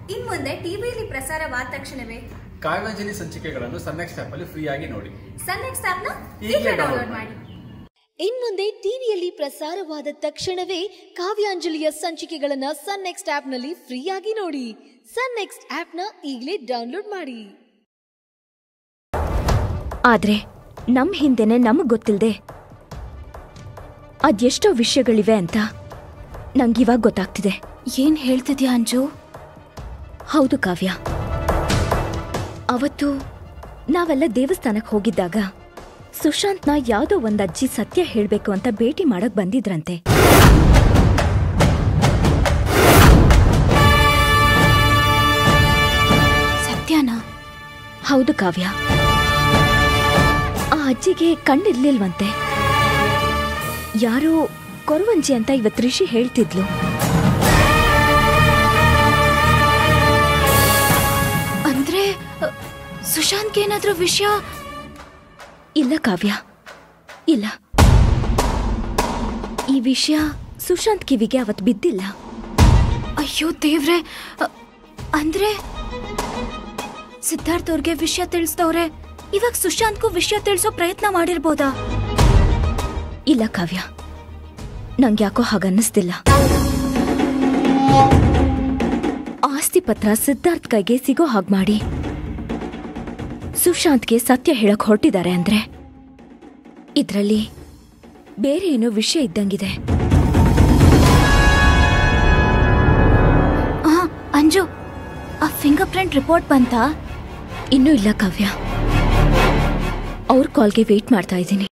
ಇನ್ ಮುಂದೆ ಟಿವಿಯಲ್ಲಿ ಪ್ರಸಾರವಾದ ತಕ್ಷಣವೇ ಕಾವ್ಯಾಂಜಲಿ ಸಂಚಿಕೆಗಳನ್ನು ಸನ್ನೆಕ್ಸ್ಟ್ ಆಪ್ ಅಲ್ಲಿ ಫ್ರೀ ಆಗಿ ನೋಡಿ ಸನ್ನೆಕ್ಸ್ಟ್ ಆಪ್ನ ಈಗ್ಲೇ ಈಗಲೇ download ಡೌನ್ಲೋಡ್ ಮಾಡಿ ಇನ್ಮುಂದೆ ಟಿವಿಯಲ್ಲಿ ಪ್ರಸಾರವಾದ ತಕ್ಷಣವೇ ಕಾವ್ಯಾಂಜಲಿಯ ಸಂಚಿಕೆಗಳನ್ನ ಸನ್ ನೆಕ್ಸ್ಟ್ ಆಪ್ನಲ್ಲಿ ಫ್ರೀಯಾಗಿ ನೋಡಿ ಸನ್ ನೆಕ್ಸ್ಟ್ ಆಪ್ನ ಈಗಲೇ ಡೌನ್ಲೋಡ್ ಮಾಡಿ ಆದ್ರೆ ನಮ್ ಹಿಂದೆನೆ ನಮಗ್ ಗೊತ್ತಿಲ್ದೆ ಅದೆಷ್ಟೋ ವಿಷಯಗಳಿವೆ ಅಂತ ನಂಗಿವಾಗ ಗೊತ್ತಾಗ್ತಿದೆ ಏನ್ ಹೇಳ್ತಿದ್ಯಾ ಅಂಜು ಹೌದು ಕಾವ್ಯ ಅವತ್ತು ನಾವೆಲ್ಲ ದೇವಸ್ಥಾನಕ್ಕೆ ಹೋಗಿದ್ದಾಗ ಸುಶಾಂತ್ನ ಯಾವುದೋ ಒಂದ್ ಅಜ್ಜಿ ಸತ್ಯ ಹೇಳ್ಬೇಕು ಅಂತ ಭೇಟಿ ಮಾಡಕ್ ಬಂದಿದ್ರಂತೆ ಸತ್ಯನಾ ಹೌದು ಕಾವ್ಯ ಆ ಅಜ್ಜಿಗೆ ಕಣ್ಣಿರ್ಲಿಲ್ವಂತೆ ಯಾರೋ ಕೊರವಂಜಿ ಅಂತ ಇವತ್ತು ಋಷಿ ಹೇಳ್ತಿದ್ಲು ಅಂದ್ರೆ ಅ, ಸುಶಾಂತ್ಗೆ ಏನಾದ್ರೂ ವಿಷಯ ಇಲ್ಲ ಕಾವ್ಯ ಇಲ್ಲ ಈ ವಿಷಯ ಸುಶಾಂತ್ ಕಿವಿಗೆ ಅವತ್ ಬಿದ್ದಿಲ್ಲ ಅಯ್ಯೋ ದೇವ್ರೆ ಅ, ಅಂದ್ರೆ ಸಿದ್ಧಾರ್ಥ್ ಅವ್ರಿಗೆ ವಿಷಯ ತಿಳಿಸ್ದವ್ರೆ ಇವಾಗ ಸುಶಾಂತ್ಗೂ ವಿಷಯ ತಿಳಿಸೋ ಪ್ರಯತ್ನ ಮಾಡಿರ್ಬೋದಾ ಇಲ್ಲ ಕಾವ್ಯ ನಂಗ್ಯಾಕೋ ಹಾಗನ್ನಿಸ್ತಿಲ್ಲ ಆಸ್ತಿ ಪತ್ರ ಸಿದ್ಧಾರ್ಥ್ ಕೈಗೆ ಸಿಗೋ ಹಾಗ್ ಮಾಡಿ ಸುಶಾಂತ್ಗೆ ಸತ್ಯ ಹೇಳಕ್ ಹೊರಟಿದ್ದಾರೆ ಅಂದ್ರೆ ಇದ್ರಲ್ಲಿ ಬೇರೆ ಏನೋ ವಿಷಯ ಇದ್ದಂಗಿದೆ ಆ ಅಂಜು ಆ ಫಿಂಗರ್ ಪ್ರಿಂಟ್ ರಿಪೋರ್ಟ್ ಬಂತಾ ಇನ್ನೂ ಇಲ್ಲ ಕಾವ್ಯ ಅವ್ರ ಕಾಲ್ಗೆ ವೇಟ್ ಮಾಡ್ತಾ ಇದ್ದೀನಿ